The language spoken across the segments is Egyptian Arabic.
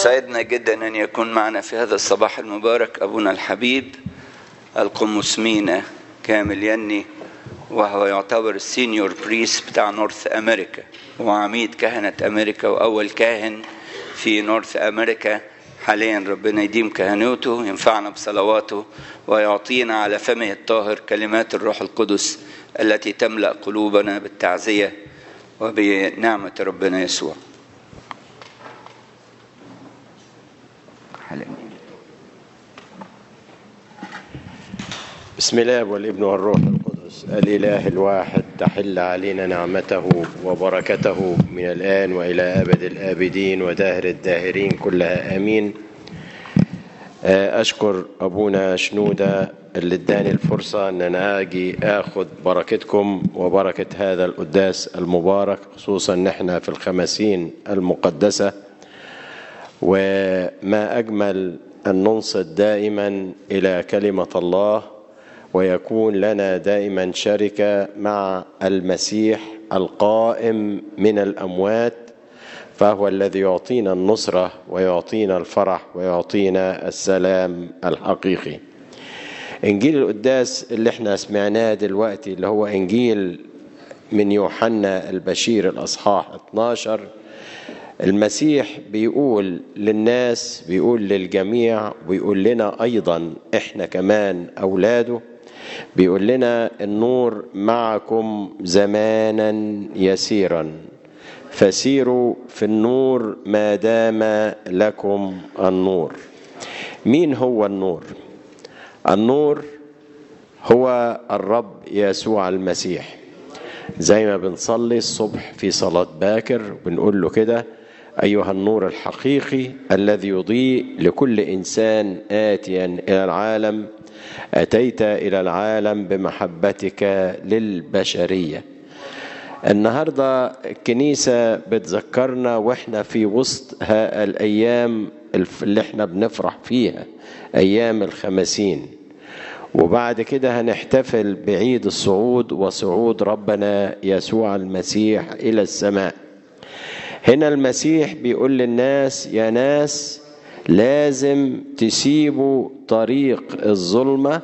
يسعدنا جدا أن يكون معنا في هذا الصباح المبارك أبونا الحبيب القمص مينا كامل يني وهو يعتبر السينيور بريس بتاع نورث أمريكا وعميد كهنة أمريكا وأول كاهن في نورث أمريكا حاليا ربنا يديم كهنوته ينفعنا بصلواته ويعطينا على فمه الطاهر كلمات الروح القدس التي تملأ قلوبنا بالتعزية وبنعمة ربنا يسوع بسم الله والابن والروح القدس الإله الواحد تحل علينا نعمته وبركته من الآن وإلى أبد الآبدين ودهر الداهرين كلها آمين أشكر أبونا شنودة اللي اداني الفرصة أن أنا أجي أخذ بركتكم وبركة هذا القداس المبارك خصوصا نحن في الخمسين المقدسة وما أجمل أن ننصت دائما إلى كلمة الله ويكون لنا دائما شركة مع المسيح القائم من الأموات فهو الذي يعطينا النصرة ويعطينا الفرح ويعطينا السلام الحقيقي إنجيل القداس اللي احنا سمعناه دلوقتي اللي هو إنجيل من يوحنا البشير الأصحاح 12 المسيح بيقول للناس بيقول للجميع ويقول لنا أيضا إحنا كمان أولاده بيقول لنا النور معكم زمانا يسيرا فسيروا في النور ما دام لكم النور مين هو النور النور هو الرب يسوع المسيح زي ما بنصلي الصبح في صلاة باكر بنقول له كده أيها النور الحقيقي الذي يضيء لكل إنسان آتيا إلى العالم أتيت إلى العالم بمحبتك للبشرية النهاردة الكنيسة بتذكرنا وإحنا في وسط الأيام اللي إحنا بنفرح فيها أيام الخمسين وبعد كده هنحتفل بعيد الصعود وصعود ربنا يسوع المسيح إلى السماء هنا المسيح بيقول للناس يا ناس لازم تسيبوا طريق الظلمة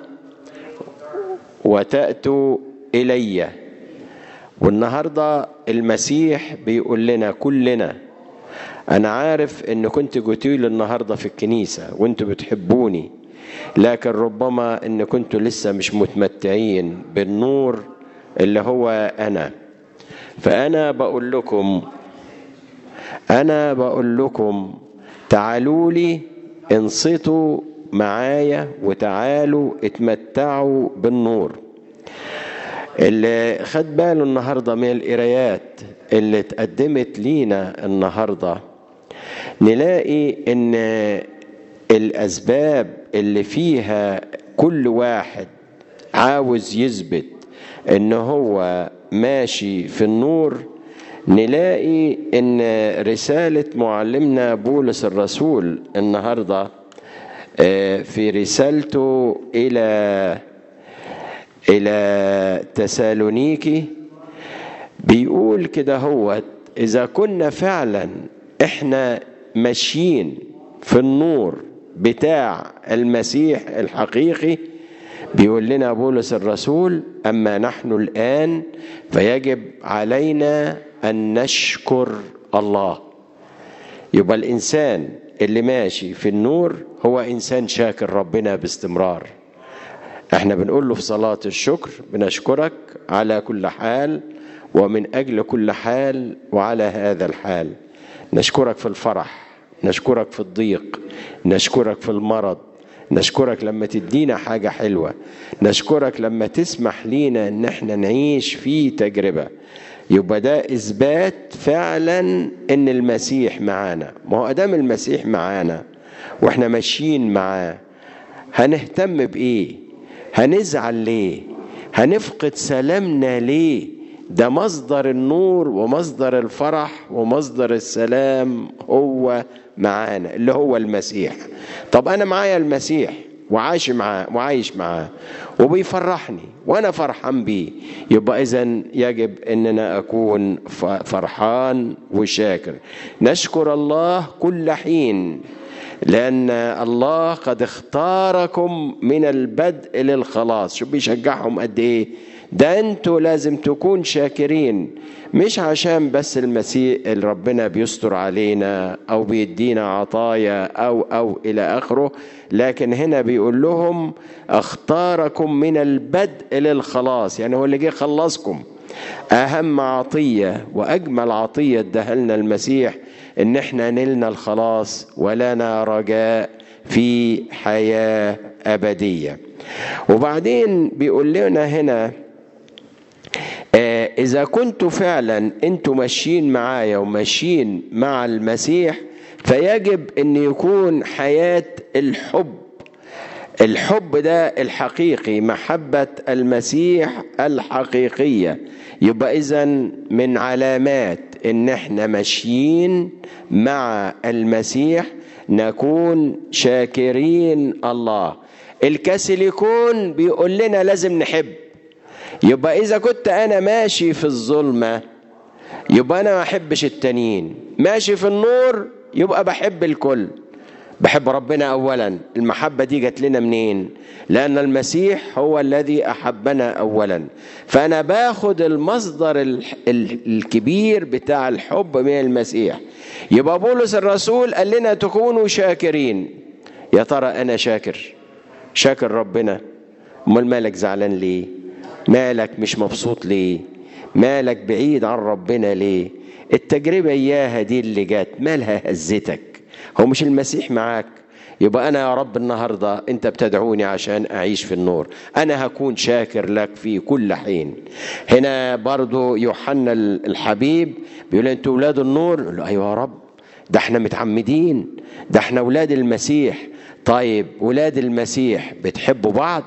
وتأتوا إلي والنهاردة المسيح بيقول لنا كلنا أنا عارف إن كنت جيتوا النهاردة في الكنيسة وانتوا بتحبوني لكن ربما إن كنتوا لسه مش متمتعين بالنور اللي هو أنا فأنا بقول لكم أنا بقول لكم تعالوا لي انصتوا معايا وتعالوا اتمتعوا بالنور اللي خد باله النهاردة من القرايات اللي اتقدمت لينا النهاردة نلاقي ان الأسباب اللي فيها كل واحد عاوز يثبت ان هو ماشي في النور نلاقي ان رسالة معلمنا بولس الرسول النهاردة في رسالته إلى إلى تسالونيكي بيقول كده هو إذا كنا فعلا إحنا ماشيين في النور بتاع المسيح الحقيقي بيقول لنا بولس الرسول أما نحن الآن فيجب علينا أن نشكر الله يبقى الإنسان اللي ماشي في النور هو إنسان شاكر ربنا باستمرار احنا بنقول له في صلاة الشكر بنشكرك على كل حال ومن أجل كل حال وعلى هذا الحال نشكرك في الفرح نشكرك في الضيق نشكرك في المرض نشكرك لما تدينا حاجة حلوة نشكرك لما تسمح لينا ان احنا نعيش في تجربة يبقى ده اثبات فعلا ان المسيح معانا ما هو ادام المسيح معانا واحنا ماشيين معاه هنهتم بايه هنزعل ليه هنفقد سلامنا ليه ده مصدر النور ومصدر الفرح ومصدر السلام هو معانا اللي هو المسيح طب انا معايا المسيح وعايش معاه وعايش معاه وبيفرحني وانا فرحان بيه يبقى اذا يجب اننا اكون فرحان وشاكر نشكر الله كل حين لأن الله قد اختاركم من البدء للخلاص شوف بيشجعهم قد إيه ده انتوا لازم تكون شاكرين مش عشان بس المسيح اللي ربنا بيستر علينا او بيدينا عطايا او او الى اخره لكن هنا بيقول لهم اختاركم من البدء للخلاص يعني هو اللي جه خلصكم اهم عطيه واجمل عطيه اداها لنا المسيح ان احنا نلنا الخلاص ولنا رجاء في حياه ابديه وبعدين بيقول لنا هنا آه اذا كنتوا فعلا انتوا ماشيين معايا وماشيين مع المسيح فيجب ان يكون حياه الحب الحب ده الحقيقي محبه المسيح الحقيقيه يبقى اذا من علامات ان احنا ماشيين مع المسيح نكون شاكرين الله الكاثوليكون بيقول لنا لازم نحب يبقى اذا كنت انا ماشي في الظلمه يبقى انا ما احبش التانيين ماشي في النور يبقى بحب الكل بحب ربنا اولا المحبه دي جت لنا منين لان المسيح هو الذي احبنا اولا فانا باخد المصدر الكبير بتاع الحب من المسيح يبقى بولس الرسول قال لنا تكونوا شاكرين يا ترى انا شاكر شاكر ربنا امال مالك زعلان ليه مالك مش مبسوط ليه مالك بعيد عن ربنا ليه التجربه اياها دي اللي جت مالها هزتك هو مش المسيح معاك يبقى أنا يا رب النهاردة أنت بتدعوني عشان أعيش في النور أنا هكون شاكر لك في كل حين هنا برضو يوحنا الحبيب بيقول أنتوا أولاد النور يقول له أيوة يا رب ده احنا متعمدين ده احنا أولاد المسيح طيب أولاد المسيح بتحبوا بعض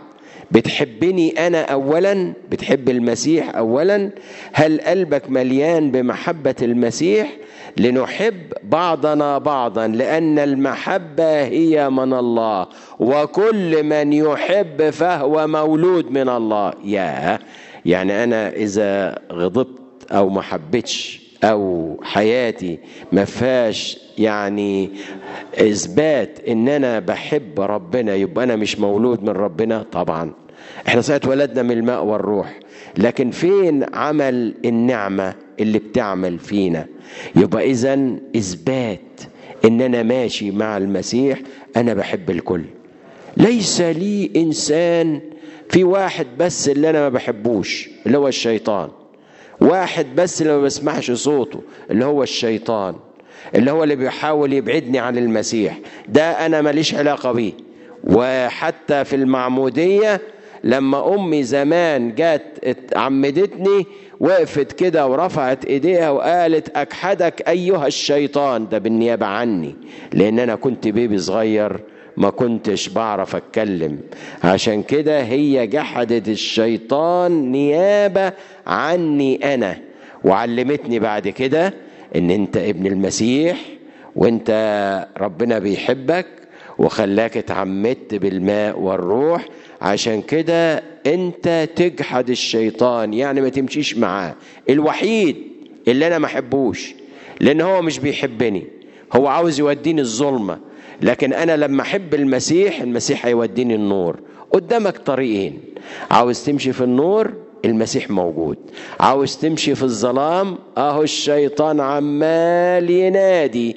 بتحبني أنا أولا بتحب المسيح أولا هل قلبك مليان بمحبة المسيح لنحب بعضنا بعضا لأن المحبة هي من الله وكل من يحب فهو مولود من الله يا يعني أنا إذا غضبت أو ما حبيتش أو حياتي ما فيهاش يعني إثبات إن أنا بحب ربنا يبقى أنا مش مولود من ربنا طبعا احنا صحيح اتولدنا من الماء والروح لكن فين عمل النعمة اللي بتعمل فينا يبقى إذا إثبات إن أنا ماشي مع المسيح أنا بحب الكل ليس لي إنسان في واحد بس اللي أنا ما بحبوش اللي هو الشيطان واحد بس اللي ما بسمعش صوته اللي هو الشيطان اللي هو اللي بيحاول يبعدني عن المسيح ده أنا ماليش علاقة بيه وحتى في المعمودية لما امي زمان جت عمدتني وقفت كده ورفعت ايديها وقالت اكحدك ايها الشيطان ده بالنيابه عني لان انا كنت بيبي صغير ما كنتش بعرف اتكلم عشان كده هي جحدت الشيطان نيابه عني انا وعلمتني بعد كده ان انت ابن المسيح وانت ربنا بيحبك وخلاك اتعمدت بالماء والروح عشان كده انت تجحد الشيطان يعني ما تمشيش معاه الوحيد اللي انا ما احبوش لان هو مش بيحبني هو عاوز يوديني الظلمة لكن انا لما احب المسيح المسيح هيوديني النور قدامك طريقين عاوز تمشي في النور المسيح موجود عاوز تمشي في الظلام اهو الشيطان عمال ينادي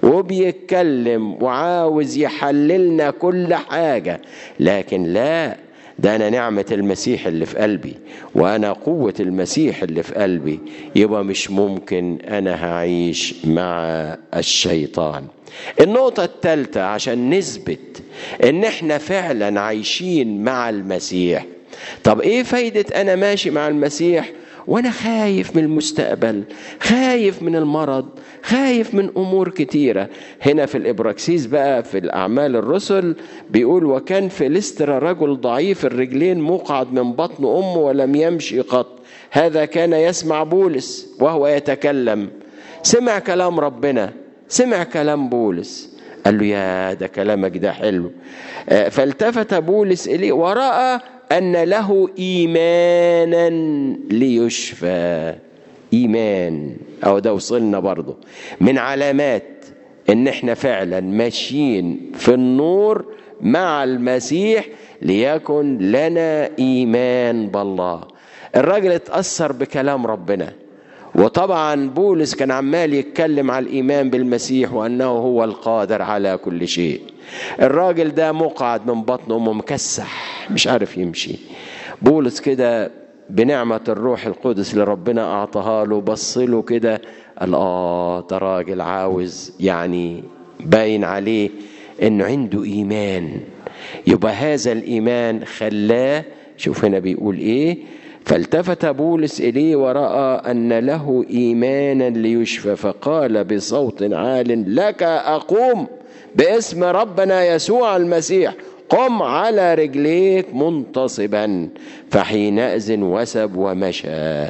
وبيتكلم وعاوز يحللنا كل حاجة لكن لا ده أنا نعمة المسيح اللي في قلبي وأنا قوة المسيح اللي في قلبي يبقى مش ممكن أنا هعيش مع الشيطان النقطة الثالثة عشان نثبت إن إحنا فعلا عايشين مع المسيح طب إيه فايدة أنا ماشي مع المسيح وانا خايف من المستقبل خايف من المرض خايف من امور كتيره هنا في الابراكسيس بقى في الاعمال الرسل بيقول وكان في لسترا رجل ضعيف الرجلين مقعد من بطن امه ولم يمشي قط هذا كان يسمع بولس وهو يتكلم سمع كلام ربنا سمع كلام بولس قال له يا ده كلامك ده حلو فالتفت بولس إليه ورأى أن له إيمانا ليشفى إيمان أو ده وصلنا برضه من علامات إن إحنا فعلا ماشيين في النور مع المسيح ليكن لنا إيمان بالله الراجل اتأثر بكلام ربنا وطبعا بولس كان عمال يتكلم على الإيمان بالمسيح وأنه هو القادر على كل شيء الراجل ده مقعد من بطن أمه مكسح مش عارف يمشي بولس كده بنعمة الروح القدس اللي ربنا أعطاها له بص له كده قال آه ده راجل عاوز يعني باين عليه إنه عنده إيمان يبقى هذا الإيمان خلاه شوف هنا بيقول إيه فالتفت بولس إليه ورأى أن له إيمانا ليشفى فقال بصوت عال لك أقوم باسم ربنا يسوع المسيح قم على رجليك منتصبا فحينئذ وسب ومشى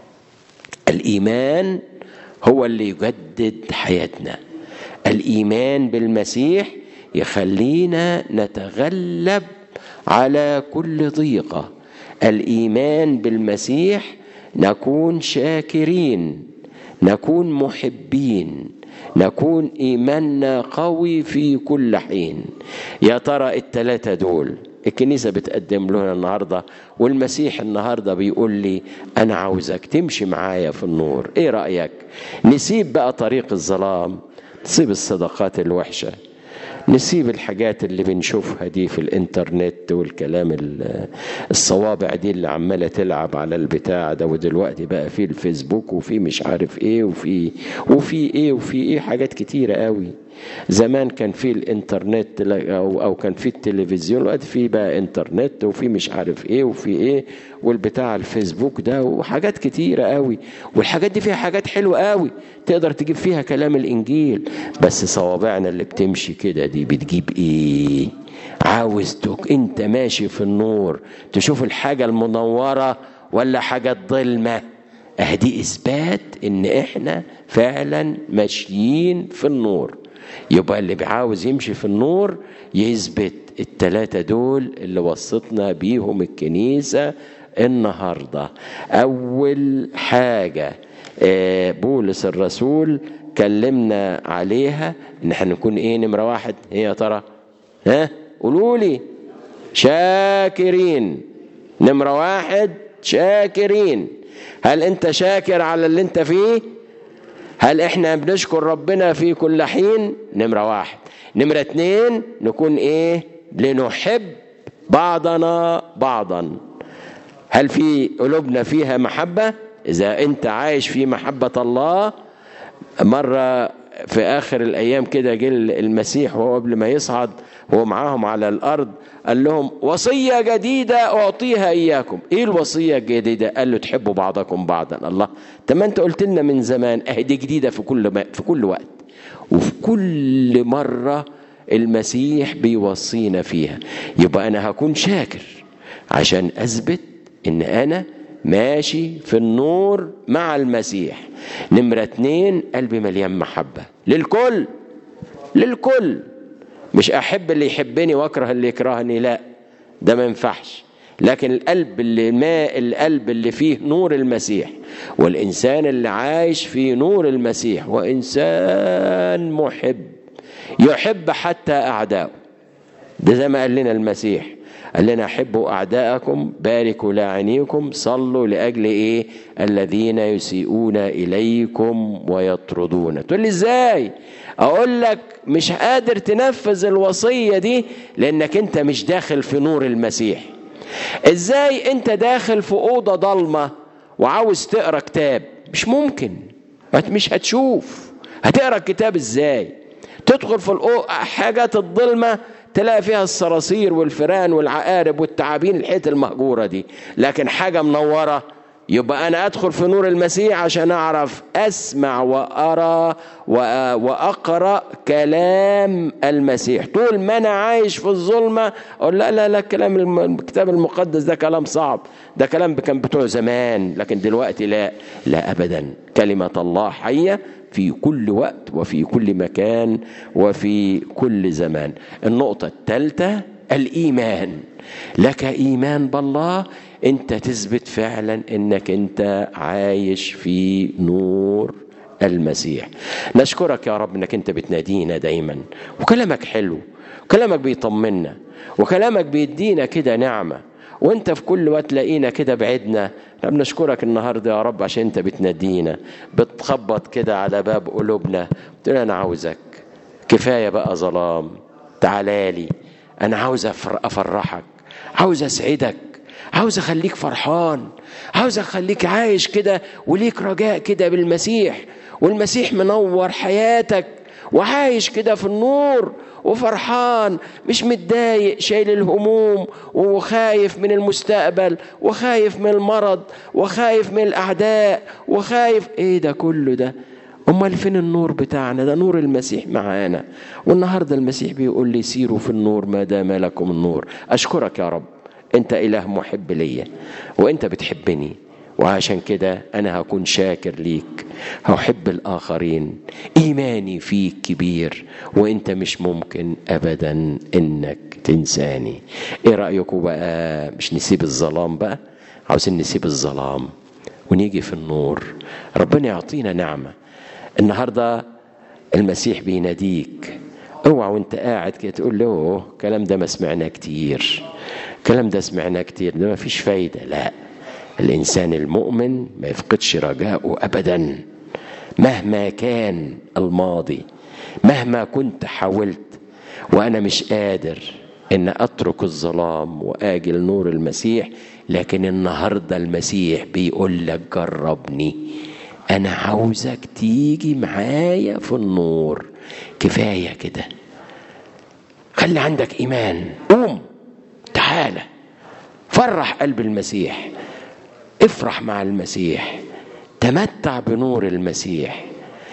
الإيمان هو اللي يجدد حياتنا الإيمان بالمسيح يخلينا نتغلب على كل ضيقه الايمان بالمسيح نكون شاكرين نكون محبين نكون ايماننا قوي في كل حين يا ترى الثلاثه دول الكنيسه بتقدم لنا النهارده والمسيح النهارده بيقول لي انا عاوزك تمشي معايا في النور ايه رايك نسيب بقى طريق الظلام نسيب الصدقات الوحشه نسيب الحاجات اللي بنشوفها دي في الانترنت والكلام الصوابع دي اللي عماله تلعب على البتاع ده ودلوقتي بقى في الفيسبوك وفي مش عارف ايه وفي وفي ايه وفي ايه حاجات كتيره قوي زمان كان في الانترنت او او كان في التلفزيون دلوقتي في بقى انترنت وفي مش عارف ايه وفي ايه والبتاع الفيسبوك ده وحاجات كتيره قوي والحاجات دي فيها حاجات حلوه قوي تقدر تجيب فيها كلام الانجيل بس صوابعنا اللي بتمشي كده دي بتجيب ايه عاوز تك انت ماشي في النور تشوف الحاجه المنوره ولا حاجه ظلمه اهدي اثبات ان احنا فعلا ماشيين في النور يبقى اللي بيعاوز يمشي في النور يثبت التلاتة دول اللي وصتنا بيهم الكنيسة النهاردة أول حاجة بولس الرسول كلمنا عليها ان احنا نكون ايه نمرة واحد هي يا ترى ها قولوا لي شاكرين نمرة واحد شاكرين هل انت شاكر على اللي انت فيه هل احنا بنشكر ربنا في كل حين نمرة واحد نمرة اتنين نكون ايه لنحب بعضنا بعضا هل في قلوبنا فيها محبة اذا انت عايش في محبة الله مرة في اخر الايام كده جه المسيح وهو قبل ما يصعد هو معاهم على الارض قال لهم وصيه جديده اعطيها اياكم ايه الوصيه الجديده قال له تحبوا بعضكم بعضا الله طب ما انت قلت لنا من زمان اهي دي جديده في كل ما في كل وقت وفي كل مره المسيح بيوصينا فيها يبقى انا هكون شاكر عشان اثبت ان انا ماشي في النور مع المسيح نمرة اتنين قلبي مليان محبة للكل للكل مش أحب اللي يحبني وأكره اللي يكرهني لا ده ما ينفعش لكن القلب اللي ما القلب اللي فيه نور المسيح والإنسان اللي عايش في نور المسيح وإنسان محب يحب حتى أعداؤه ده زي ما قال لنا المسيح قال لنا احبوا اعداءكم باركوا لاعنيكم صلوا لاجل ايه الذين يسيئون اليكم ويطردون تقول لي ازاي اقول لك مش قادر تنفذ الوصيه دي لانك انت مش داخل في نور المسيح ازاي انت داخل في اوضه ضلمه وعاوز تقرا كتاب مش ممكن مش هتشوف هتقرا الكتاب ازاي تدخل في حاجات الظلمه تلاقي فيها الصراصير والفئران والعقارب والتعابين الحيط المهجوره دي لكن حاجه منوره يبقى انا ادخل في نور المسيح عشان اعرف اسمع وارى واقرا كلام المسيح طول ما انا عايش في الظلمه اقول لا لا لا كلام الكتاب المقدس ده كلام صعب ده كلام كان بتوع زمان لكن دلوقتي لا لا ابدا كلمه الله حيه في كل وقت وفي كل مكان وفي كل زمان النقطه الثالثه الايمان لك ايمان بالله انت تثبت فعلا انك انت عايش في نور المسيح نشكرك يا رب انك انت بتنادينا دايما وكلامك حلو كلامك بيطمنا وكلامك بيدينا كده نعمه وانت في كل وقت تلاقينا كده بعدنا بنشكرك النهارده يا رب عشان انت بتنادينا بتخبط كده على باب قلوبنا بتقول انا عاوزك كفايه بقى ظلام تعالى لي انا عاوز افرحك عاوز اسعدك عاوز اخليك فرحان عاوز اخليك عايش كده وليك رجاء كده بالمسيح والمسيح منور حياتك وعايش كده في النور وفرحان مش متضايق شايل الهموم وخايف من المستقبل وخايف من المرض وخايف من الاعداء وخايف ايه ده كله ده امال فين النور بتاعنا ده نور المسيح معانا والنهارده المسيح بيقول لي سيروا في النور ما دام لكم النور اشكرك يا رب انت اله محب ليا وانت بتحبني وعشان كده انا هكون شاكر ليك هحب الاخرين ايماني فيك كبير وانت مش ممكن ابدا انك تنساني ايه رايكم بقى مش نسيب الظلام بقى عاوزين نسيب الظلام ونيجي في النور ربنا يعطينا نعمه النهارده المسيح بيناديك اوعى وانت قاعد كده تقول له الكلام ده ما سمعناه كتير الكلام ده سمعناه كتير ده ما فيش فايده لا الانسان المؤمن ما يفقدش رجاءه ابدا مهما كان الماضي مهما كنت حاولت وانا مش قادر ان اترك الظلام واجي لنور المسيح لكن النهارده المسيح بيقول لك جربني انا عاوزك تيجي معايا في النور كفايه كده خلي عندك ايمان قوم تعالى فرح قلب المسيح افرح مع المسيح تمتع بنور المسيح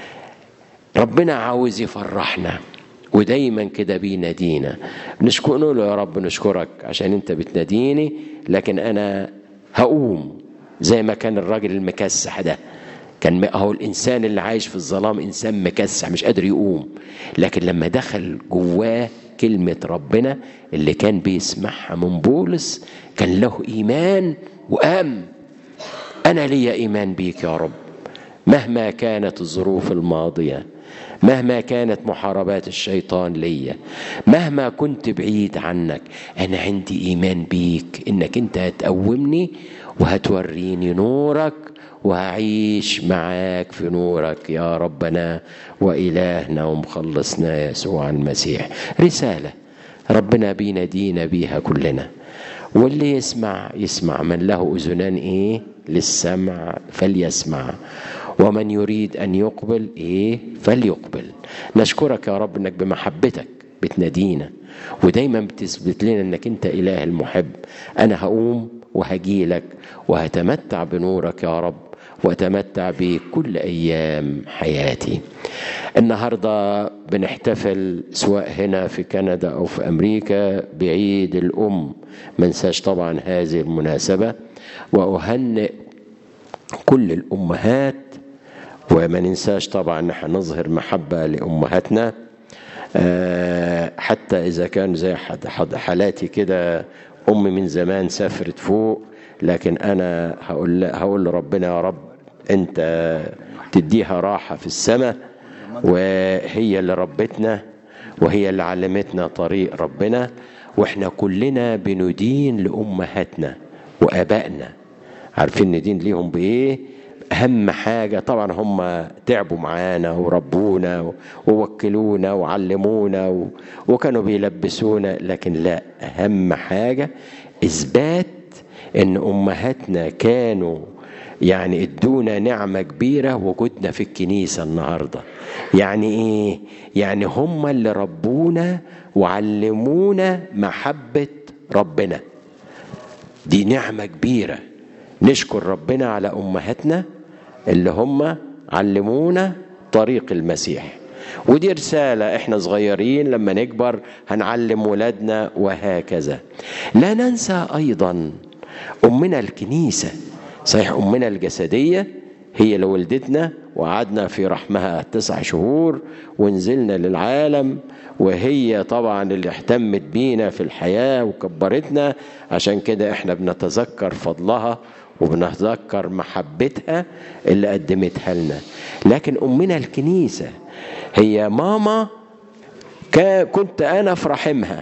ربنا عاوز يفرحنا ودايما كده بينادينا نشكر له يا رب نشكرك عشان انت بتناديني لكن انا هقوم زي ما كان الراجل المكسح ده كان اهو الانسان اللي عايش في الظلام انسان مكسح مش قادر يقوم لكن لما دخل جواه كلمة ربنا اللي كان بيسمعها من بولس كان له إيمان وقام أنا لي إيمان بيك يا رب مهما كانت الظروف الماضية مهما كانت محاربات الشيطان ليا مهما كنت بعيد عنك أنا عندي إيمان بيك إنك أنت هتقومني وهتوريني نورك وهعيش معاك في نورك يا ربنا وإلهنا ومخلصنا يسوع المسيح رسالة ربنا بينادينا بيها كلنا واللي يسمع يسمع من له أذنان إيه للسمع فليسمع ومن يريد أن يقبل إيه فليقبل نشكرك يا رب أنك بمحبتك بتنادينا ودايما بتثبت لنا أنك أنت إله المحب أنا هقوم وهجيلك وهتمتع بنورك يا رب واتمتع بيه كل ايام حياتي النهارده بنحتفل سواء هنا في كندا او في امريكا بعيد الام ما ننساش طبعا هذه المناسبه واهنئ كل الامهات وما ننساش طبعا نحن نظهر محبه لامهاتنا حتى اذا كان زي حالاتي كده امي من زمان سافرت فوق لكن انا هقول هقول لربنا يا رب انت تديها راحه في السماء وهي اللي ربتنا وهي اللي علمتنا طريق ربنا واحنا كلنا بندين لامهاتنا وابائنا عارفين ندين ليهم بايه اهم حاجه طبعا هم تعبوا معانا وربونا ووكلونا وعلمونا وكانوا بيلبسونا لكن لا اهم حاجه اثبات ان امهاتنا كانوا يعني ادونا نعمة كبيرة وجودنا في الكنيسة النهاردة يعني ايه يعني هم اللي ربونا وعلمونا محبة ربنا دي نعمة كبيرة نشكر ربنا على امهاتنا اللي هم علمونا طريق المسيح ودي رسالة احنا صغيرين لما نكبر هنعلم ولادنا وهكذا لا ننسى ايضا امنا الكنيسة صحيح امنا الجسدية هي اللي ولدتنا وقعدنا في رحمها تسع شهور ونزلنا للعالم وهي طبعا اللي اهتمت بينا في الحياة وكبرتنا عشان كده احنا بنتذكر فضلها وبنتذكر محبتها اللي قدمتها لنا لكن أمنا الكنيسة هي ماما كنت أنا في رحمها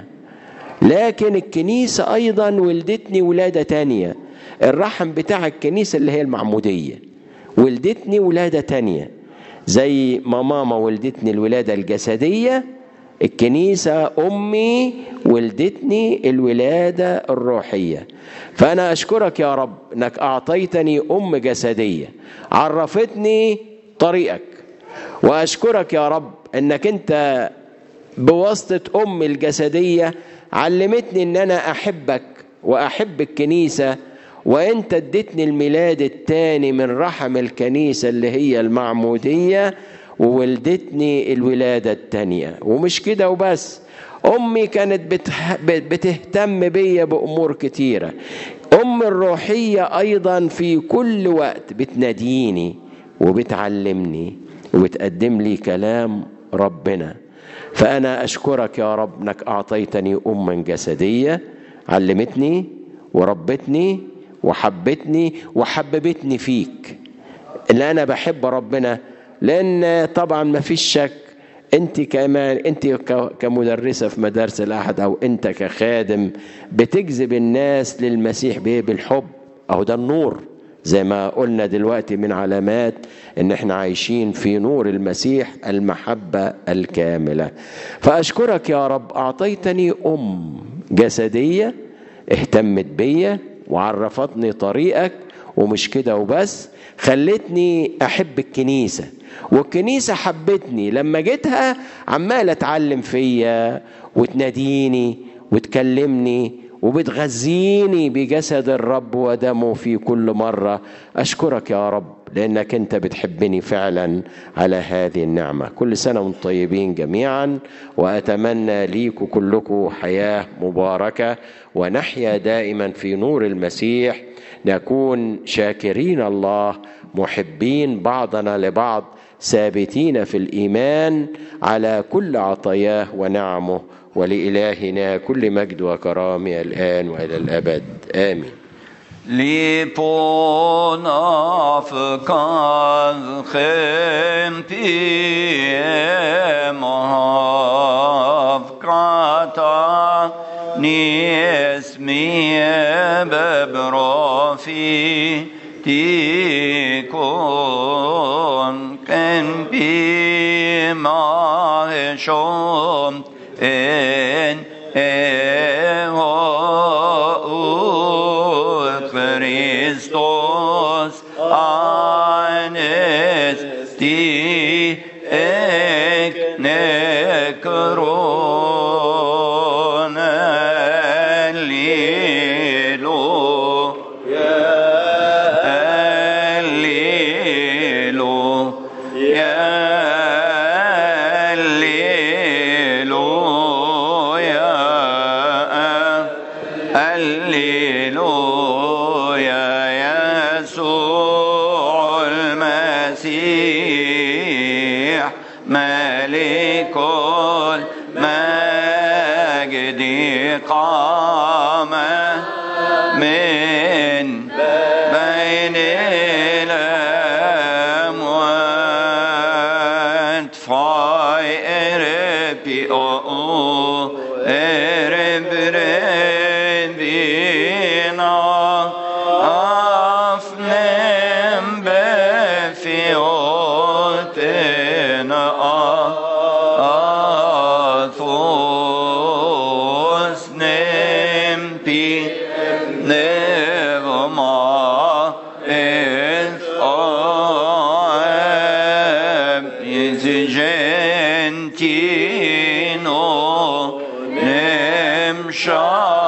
لكن الكنيسة أيضا ولدتني ولادة تانية الرحم بتاع الكنيسة اللي هي المعمودية ولدتني ولادة تانية زي ما ماما ولدتني الولادة الجسدية الكنيسة أمي ولدتني الولادة الروحية فأنا أشكرك يا رب أنك أعطيتني أم جسدية عرفتني طريقك وأشكرك يا رب أنك أنت بواسطة أم الجسدية علمتني أن أنا أحبك وأحب الكنيسة وأنت اديتني الميلاد الثاني من رحم الكنيسة اللي هي المعمودية وولدتني الولادة التانية ومش كده وبس أمي كانت بتح... بتهتم بيا بأمور كتيرة أم الروحية أيضا في كل وقت بتناديني وبتعلمني وبتقدم لي كلام ربنا فأنا أشكرك يا رب أنك أعطيتني أما جسدية علمتني وربتني وحبتني وحببتني فيك اللي أنا بحب ربنا لان طبعا ما فيش شك انت كمان انت كمدرسه في مدارس الاحد او انت كخادم بتجذب الناس للمسيح بايه بالحب اهو ده النور زي ما قلنا دلوقتي من علامات ان احنا عايشين في نور المسيح المحبه الكامله فاشكرك يا رب اعطيتني ام جسديه اهتمت بيا وعرفتني طريقك ومش كده وبس خلتني احب الكنيسه والكنيسه حبتني لما جيتها عماله اتعلم فيا وتناديني وتكلمني وبتغذيني بجسد الرب ودمه في كل مره اشكرك يا رب لانك انت بتحبني فعلا على هذه النعمه كل سنه وانتم طيبين جميعا واتمنى ليكم كلكم حياه مباركه ونحيا دائما في نور المسيح نكون شاكرين الله محبين بعضنا لبعض ثابتين في الايمان على كل عطاياه ونعمه ولالهنا كل مجد وكرامه الان والى الابد امين Lipon afkan khempiem afkata nismie bebrofi tikon kempi maheshom en eho Christos anesti ek nekron Alleluia Alleluia Alleluia Alleluia يسوع المسيح ملك المجد قام من بين الأموات فاير بي او ارب ربينا افنم بفيوتنا اثوس نمبي نغما إذ أب يزجنتينو نمشى